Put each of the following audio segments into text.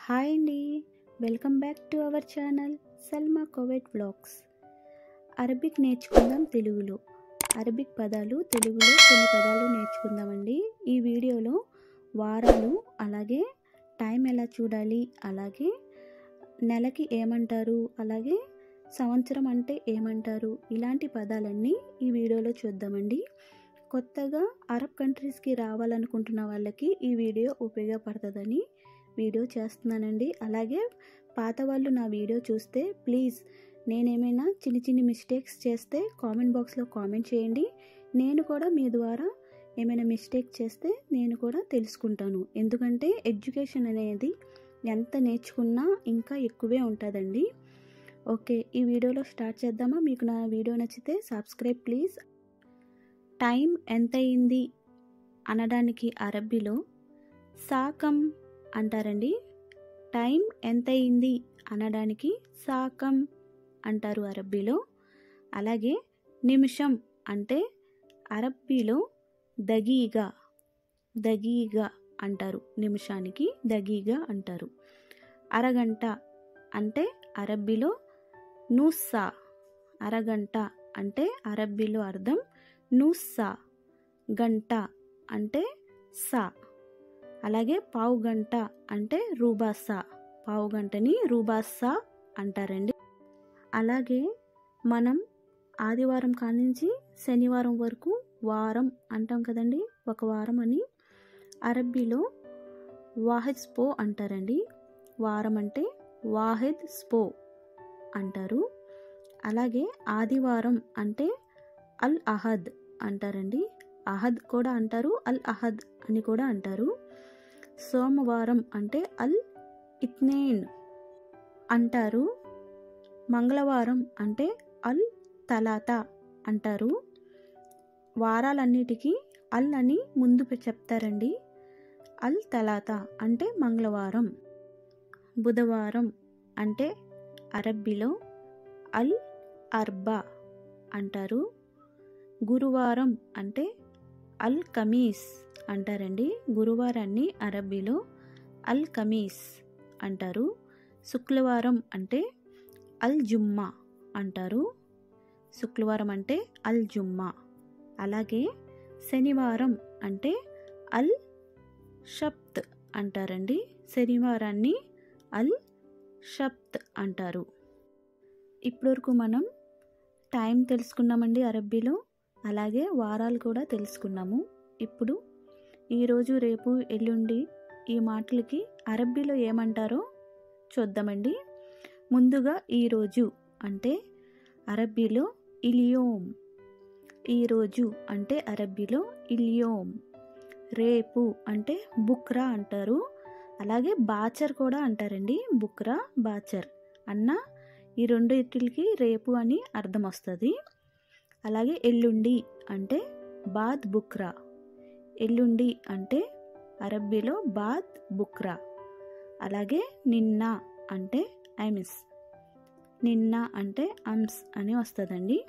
hi అండి welcome back to our channel Salma Kuwait vlogs Arabic నేర్చుకుందాం తెలుగులో అరబిక్ పదాలు తెలుగులో కొన్ని పదాలు నేర్చుకుందామండి ఈ వీడియోలో వారాలు అలాగే టైం ఎలా చూడాలి అలాగే నెలకి ఏమంటారు అలాగే సంవత్సరం అంటే ఏమంటారు ఇలాంటి పదాలన్నీ ఈ వీడియోలో చూద్దామండి కొత్తగా అరబ్ కంట్రీస్కి రావాలనుకుంటున్న వాళ్ళకి ఈ వీడియో ఉపయోగపడుతుందని వీడియో చేస్తున్నానండి అలాగే పాత వాళ్ళు నా వీడియో చూస్తే ప్లీజ్ నేనేమైనా చిన్న చిన్న మిస్టేక్స్ చేస్తే కామెంట్ బాక్స్లో కామెంట్ చేయండి నేను కూడా మీ ద్వారా ఏమైనా మిస్టేక్ చేస్తే నేను కూడా తెలుసుకుంటాను ఎందుకంటే ఎడ్యుకేషన్ అనేది ఎంత నేర్చుకున్నా ఇంకా ఎక్కువే ఉంటుందండి ఓకే ఈ వీడియోలో స్టార్ట్ చేద్దామా మీకు నా వీడియో నచ్చితే సబ్స్క్రైబ్ ప్లీజ్ టైం ఎంత అయింది అనడానికి అరబ్బీలో సాకం అంటారండి టైం ఎంత అయింది అనడానికి సాకం అంటారు అరబ్బీలో అలాగే నిమిషం అంటే అరబ్బీలో దగీగా దగీగా అంటారు నిమిషానికి దగీగా అంటారు అరగంట అంటే అరబ్బీలో నూస్సా అరగంట అంటే అరబ్బీలో అర్థం నూస్సా గంట అంటే సా అలాగే పావు గంట అంటే రూబాసా పావు గంటని రూబాసా అంటారండి అలాగే మనం ఆదివారం కానించి శనివారం వరకు వారం అంటాం కదండి ఒక వారం అని అరబ్బీలో వాహిద్ స్పో అంటారండి వారం అంటే వాహిద్ స్పో అంటారు అలాగే ఆదివారం అంటే అల్ అహద్ అంటారండి అహద్ కూడా అంటారు అల్ అహద్ అని కూడా అంటారు సోమవారం అంటే అల్ ఇత్నేన్ అంటారు మంగళవారం అంటే అల్ తలాత అంటారు వారాలన్నిటికీ అల్ అని ముందు చెప్తారండి అల్ తలాత అంటే మంగళవారం బుధవారం అంటే అరబ్బీలో అల్ అర్బా అంటారు గురువారం అంటే అల్ కమీస్ అంటారండి గురువారాన్ని అరబ్బీలో అల్ కమీస్ అంటారు శుక్రవారం అంటే అల్ జుమ్మా అంటారు శుక్రవారం అంటే అల్ జుమ్మా అలాగే శనివారం అంటే అల్ షప్త్ అంటారండి శనివారాన్ని అల్ షప్త్ అంటారు ఇప్పటివరకు మనం టైం తెలుసుకున్నామండి అరబ్బీలో అలాగే వారాలు కూడా తెలుసుకున్నాము ఇప్పుడు ఈరోజు రేపు ఎల్లుండి ఈ మాటలకి అరబ్బీలో ఏమంటారో చూద్దామండి ముందుగా ఈరోజు అంటే అరబ్బీలో ఇలియోమ్ ఈరోజు అంటే అరబ్బీలో ఇలియోమ్ రేపు అంటే బుక్రా అంటారు అలాగే బాచర్ కూడా అంటారండి బుక్రా బాచర్ అన్న ఈ రెండు ఇట్లకి రేపు అని అర్థం వస్తుంది అలాగే ఎల్లుండి అంటే బాద్ బుక్రా ఎల్లుండి అంటే అరబ్బీలో బాద్ బుక్రా అలాగే నిన్న అంటే ఐమిస్ నిన్న అంటే అమ్స్ అని వస్తుందండి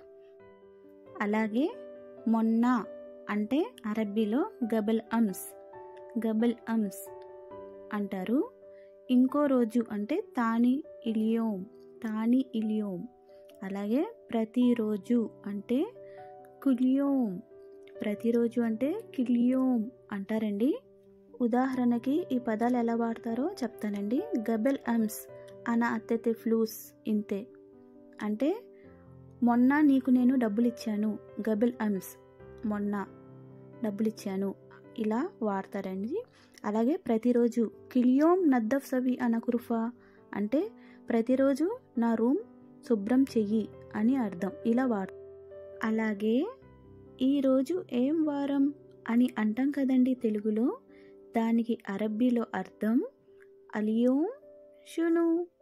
అలాగే మొన్న అంటే అరబ్బీలో గబల్ అమ్స్ గబల్ అమ్స్ అంటారు ఇంకో రోజు అంటే తాని ఇలియోమ్ తాని ఇలియోమ్ అలాగే ప్రతిరోజు అంటే కులియోమ్ ప్రతిరోజు అంటే కిలియోమ్ అంటారండి ఉదాహరణకి ఈ పదాలు ఎలా వాడతారో చెప్తానండి గబెల్ అమ్స్ అన అత్తెతే ఫ్లూస్ ఇంతే అంటే మొన్న నీకు నేను డబ్బులు ఇచ్చాను గబెల్ అమ్స్ మొన్న డబ్బులు ఇచ్చాను ఇలా వాడతారండి అలాగే ప్రతిరోజు కిలియోమ్ నద్దఫ్ సవి అనకురుఫా అంటే ప్రతిరోజు నా రూమ్ శుభ్రం చెయ్యి అని అర్థం ఇలా వాడు అలాగే ఈరోజు ఏం వారం అని అంటాం కదండి తెలుగులో దానికి అరబ్బీలో అర్థం అలియోం షును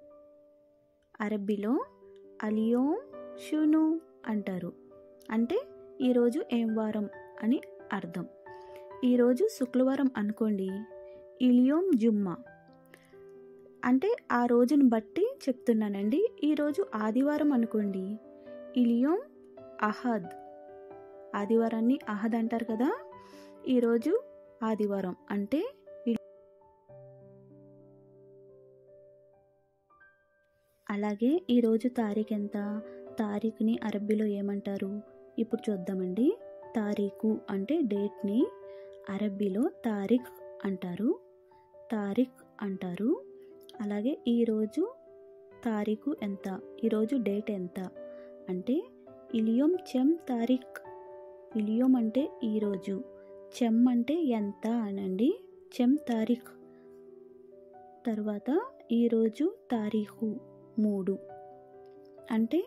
అరబ్బీలో అలియోం షును అంటారు అంటే ఈరోజు ఏం వారం అని అర్థం ఈరోజు శుక్రవారం అనుకోండి ఇలియోం జుమ్మా అంటే ఆ రోజును బట్టి చెప్తున్నానండి ఈరోజు ఆదివారం అనుకోండి ఇలియోం అహద్ ఆదివారాన్ని అహద్ అంటారు కదా ఈరోజు ఆదివారం అంటే అలాగే ఈరోజు తారీఖు ఎంత తారీఖుని అరబ్బీలో ఏమంటారు ఇప్పుడు చూద్దామండి తారీఖు అంటే డేట్ని అరబ్బీలో తారీఖ్ అంటారు తారీఖ్ అంటారు అలాగే ఈరోజు తారీఖు ఎంత ఈరోజు డేట్ ఎంత అంటే ఇలియోం చెమ్ తారీఖ్ ఇలియోం అంటే ఈరోజు చెమ్ అంటే ఎంత అనండి చెమ్ తారీఖ్ తర్వాత ఈరోజు తారీఖు మూడు అంటే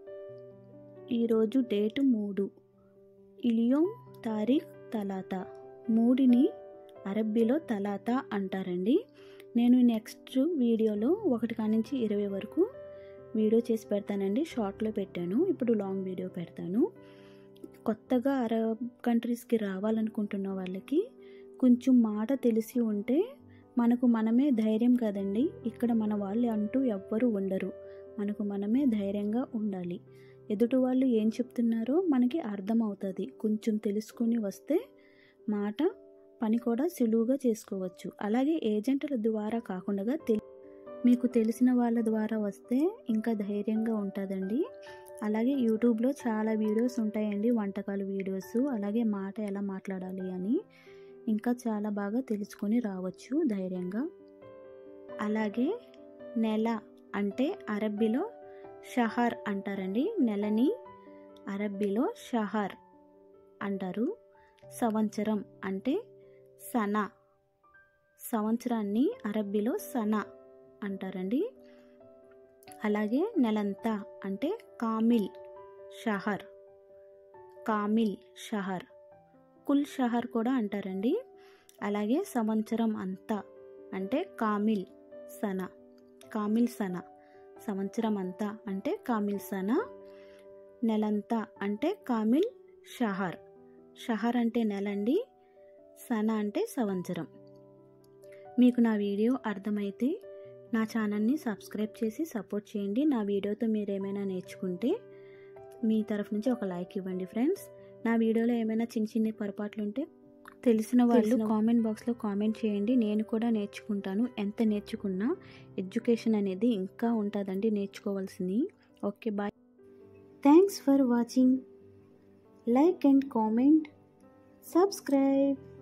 ఈరోజు డేటు మూడు ఇలియోం తారీఖ్ తలాతా మూడిని అరబ్బీలో తలాతా అంటారండి నేను నెక్స్ట్ వీడియోలో ఒకటి కానించి ఇరవై వరకు వీడియో చేసి పెడతానండి షార్ట్లో పెట్టాను ఇప్పుడు లాంగ్ వీడియో పెడతాను కొత్తగా అరబ్ కంట్రీస్కి రావాలనుకుంటున్న వాళ్ళకి కొంచెం మాట తెలిసి ఉంటే మనకు మనమే ధైర్యం కదండి ఇక్కడ మన వాళ్ళు అంటూ ఎవ్వరూ ఉండరు మనకు మనమే ధైర్యంగా ఉండాలి ఎదుటి వాళ్ళు ఏం చెప్తున్నారో మనకి అర్థమవుతుంది కొంచెం తెలుసుకుని వస్తే మాట పని కూడా సులువుగా చేసుకోవచ్చు అలాగే ఏజెంట్ల ద్వారా కాకుండా తెలి మీకు తెలిసిన వాళ్ళ ద్వారా వస్తే ఇంకా ధైర్యంగా ఉంటుందండి అలాగే యూట్యూబ్లో చాలా వీడియోస్ ఉంటాయండి వంటకాల వీడియోస్ అలాగే మాట ఎలా మాట్లాడాలి అని ఇంకా చాలా బాగా తెలుసుకొని రావచ్చు ధైర్యంగా అలాగే నెల అంటే అరబ్బీలో షహర్ అంటారండి నెలని అరబ్బీలో షహర్ అంటారు సంవత్సరం అంటే సనా సంవత్సరాన్ని అరబ్బీలో సనా అంటారండి అలాగే నెలంతా అంటే కామిల్ షహర్ కామిల్ షహర్ కుల్ షహర్ కూడా అంటారండి అలాగే సంవత్సరం అంతా అంటే కామిల్ సన కామిల్ సన సంవత్సరం అంతా అంటే కామిల్ సన నెలంతా అంటే కామిల్ షహర్ షహర్ అంటే నెలండి సన అంటే సంవత్సరం మీకు నా వీడియో అర్థమైతే నా ఛానల్ని సబ్స్క్రైబ్ చేసి సపోర్ట్ చేయండి నా వీడియోతో మీరు ఏమైనా నేర్చుకుంటే మీ తరఫు నుంచి ఒక లైక్ ఇవ్వండి ఫ్రెండ్స్ నా వీడియోలో ఏమైనా చిన్న చిన్న పొరపాట్లు ఉంటే తెలిసిన వాళ్ళు కామెంట్ బాక్స్లో కామెంట్ చేయండి నేను కూడా నేర్చుకుంటాను ఎంత నేర్చుకున్నా ఎడ్యుకేషన్ అనేది ఇంకా ఉంటుందండి నేర్చుకోవాల్సింది okay bye thanks for watching like and comment subscribe